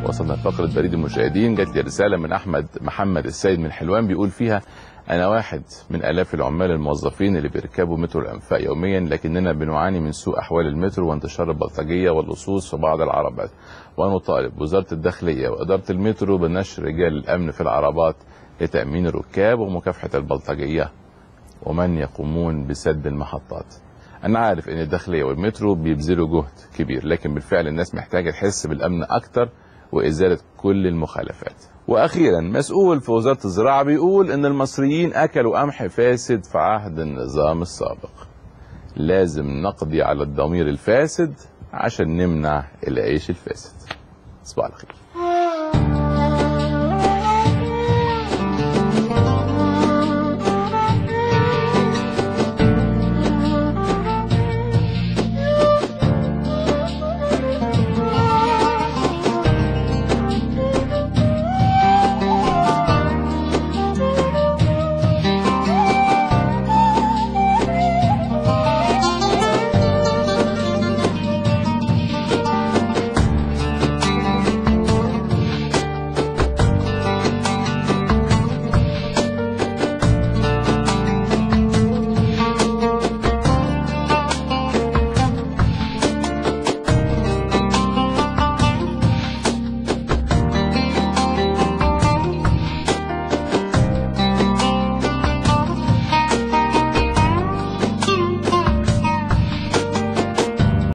وصلنا لفقره بريد المشاهدين جات لي رساله من احمد محمد السيد من حلوان بيقول فيها انا واحد من الاف العمال الموظفين اللي بيركبوا مترو الانفاق يوميا لكننا بنعاني من سوء احوال المترو وانتشار البلطجيه واللصوص في بعض العربات ونطالب وزاره الداخليه واداره المترو بنشر رجال الامن في العربات لتامين الركاب ومكافحه البلطجيه ومن يقومون بسد المحطات انا عارف ان الداخليه والمترو بيبذلوا جهد كبير لكن بالفعل الناس محتاجه تحس بالامن اكتر وازاله كل المخالفات واخيرا مسؤول في وزاره الزراعه بيقول ان المصريين اكلوا قمح فاسد في عهد النظام السابق لازم نقضي على الضمير الفاسد عشان نمنع العيش الفاسد صباح الخير